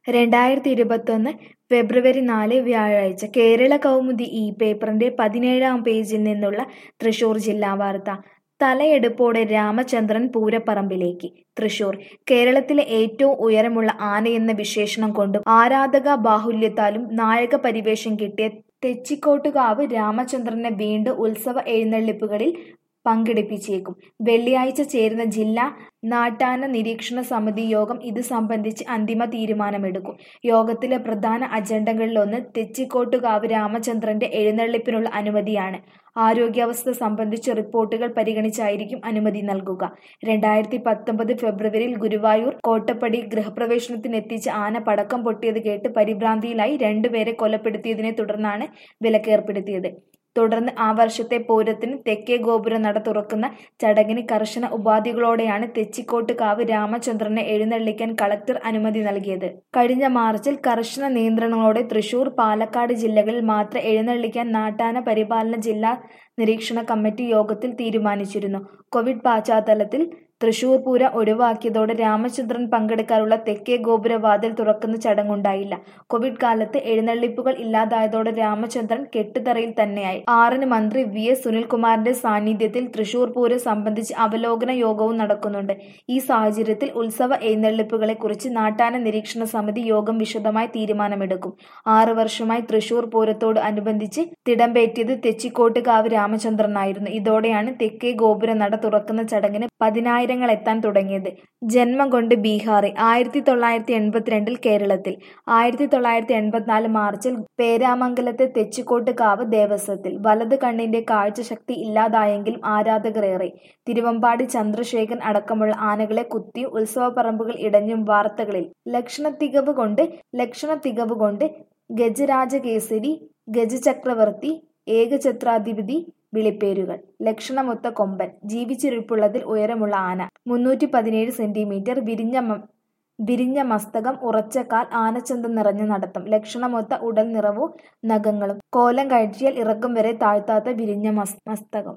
രണ്ടായിരത്തി ഇരുപത്തൊന്ന് ഫെബ്രുവരി നാല് വ്യാഴാഴ്ച കേരള കൗമുദി ഈ പേപ്പറിന്റെ പതിനേഴാം പേജിൽ നിന്നുള്ള തൃശൂർ ജില്ലാ വാർത്ത തലയെടുപ്പോടെ രാമചന്ദ്രൻ പൂരപ്പറമ്പിലേക്ക് തൃശൂർ കേരളത്തിലെ ഏറ്റവും ഉയരമുള്ള ആനയെന്ന വിശേഷണം കൊണ്ടും ആരാധക ബാഹുല്യത്താലും നായക പരിവേഷം കിട്ടിയ തെച്ചിക്കോട്ടുകാവ് രാമചന്ദ്രനെ വീണ്ടും ഉത്സവ എഴുന്നള്ളിപ്പുകളിൽ പങ്കെടുപ്പിച്ചേക്കും വെള്ളിയാഴ്ച ചേരുന്ന ജില്ലാ നാട്ടാന നിരീക്ഷണ സമിതി യോഗം ഇത് സംബന്ധിച്ച് അന്തിമ തീരുമാനമെടുക്കും യോഗത്തിലെ പ്രധാന അജണ്ടകളിലൊന്ന് തെച്ചിക്കോട്ടുകാവ് രാമചന്ദ്രന്റെ എഴുന്നള്ളിപ്പിനുള്ള അനുമതിയാണ് ആരോഗ്യാവസ്ഥ സംബന്ധിച്ച റിപ്പോർട്ടുകൾ പരിഗണിച്ചായിരിക്കും അനുമതി നൽകുക രണ്ടായിരത്തി പത്തൊമ്പത് ഫെബ്രുവരിയിൽ ഗുരുവായൂർ കോട്ടപ്പടി ഗൃഹപ്രവേശനത്തിനെത്തിച്ച ആന പടക്കം പൊട്ടിയത് കേട്ട് പരിഭ്രാന്തിയിലായി രണ്ടുപേരെ കൊലപ്പെടുത്തിയതിനെ തുടർന്നാണ് വിലക്കേർപ്പെടുത്തിയത് തുടർന്ന് ആ വർഷത്തെ പൂരത്തിന് തെക്കേ ഗോപുര നട തുറക്കുന്ന ചടങ്ങിന് കർശന ഉപാധികളോടെയാണ് തെച്ചിക്കോട്ടുകാവ് രാമചന്ദ്രനെ എഴുന്നള്ളിക്കാൻ കളക്ടർ അനുമതി നൽകിയത് കഴിഞ്ഞ മാർച്ചിൽ കർശന നിയന്ത്രണങ്ങളോടെ തൃശൂർ പാലക്കാട് ജില്ലകളിൽ മാത്രം എഴുന്നള്ളിക്കാൻ നാട്ടാന പരിപാലന ജില്ലാ നിരീക്ഷണ കമ്മിറ്റി യോഗത്തിൽ തീരുമാനിച്ചിരുന്നു കോവിഡ് പശ്ചാത്തലത്തിൽ തൃശൂർ പൂരം ഒഴിവാക്കിയതോടെ രാമചന്ദ്രൻ പങ്കെടുക്കാനുള്ള തെക്കേ ഗോപുര വാതിൽ തുറക്കുന്ന ചടങ്ങുണ്ടായില്ല കോവിഡ് കാലത്ത് എഴുന്നള്ളിപ്പുകൾ ഇല്ലാതായതോടെ രാമചന്ദ്രൻ കെട്ടുതറയിൽ തന്നെയായി ആറിന് മന്ത്രി വി എസ് സുനിൽകുമാറിന്റെ സാന്നിധ്യത്തിൽ തൃശൂർ പൂരം സംബന്ധിച്ച് അവലോകന യോഗവും നടക്കുന്നുണ്ട് ഈ സാഹചര്യത്തിൽ ഉത്സവ എഴുന്നള്ളിപ്പുകളെ കുറിച്ച് നാട്ടാന നിരീക്ഷണ സമിതി യോഗം വിശദമായി തീരുമാനമെടുക്കും ആറു വർഷമായി തൃശൂർ പൂരത്തോട് അനുബന്ധിച്ച് തിടമ്പേറ്റിയത് തെച്ചിക്കോട്ടുകാവ് രാമചന്ദ്രനായിരുന്നു ഇതോടെയാണ് തെക്കേ ഗോപുര നട തുറക്കുന്ന ചടങ്ങിന് പതിനായിരങ്ങൾ എത്താൻ തുടങ്ങിയത് ജന്മം കൊണ്ട് ബീഹാറി ആയിരത്തി തൊള്ളായിരത്തി എൺപത്തിരണ്ടിൽ കേരളത്തിൽ ആയിരത്തി തൊള്ളായിരത്തി എൺപത്തിനാല് മാർച്ചിൽ പേരാമംഗലത്തെ തെച്ചിക്കോട്ടുകാവ് ദേവസ്വത്തിൽ വലത് കണ്ണിന്റെ കാഴ്ചശക്തി ഇല്ലാതായെങ്കിലും ആരാധകരേറെ തിരുവമ്പാടി ചന്ദ്രശേഖരൻ അടക്കമുള്ള ആനകളെ കുത്തിയും ഉത്സവപ്പറമ്പുകൾ ഇടഞ്ഞും വാർത്തകളിൽ ലക്ഷണത്തികവ് കൊണ്ട് ലക്ഷണത്തികവ് കൊണ്ട് ഗജരാജകേസരി ഗജചക്രവർത്തി ഏകഛത്രാധിപതി വിളിപ്പേരുകൾ ലക്ഷണമൊത്ത കൊമ്പൻ ജീവിച്ചിരിപ്പുള്ളതിൽ ഉയരമുള്ള ആന മുന്നൂറ്റി പതിനേഴ് സെന്റിമീറ്റർ വിരിഞ്ഞ വിരിഞ്ഞ മസ്തകം ഉറച്ച കാൽ ആനച്ചന്തം നിറഞ്ഞ നടത്തം ലക്ഷണമൊത്ത ഉടൽ നിറവും നഖങ്ങളും കോലം കയറ്റിയാൽ ഇറക്കം വരെ താഴ്ത്താത്ത വിരിഞ്ഞ മസ്തകം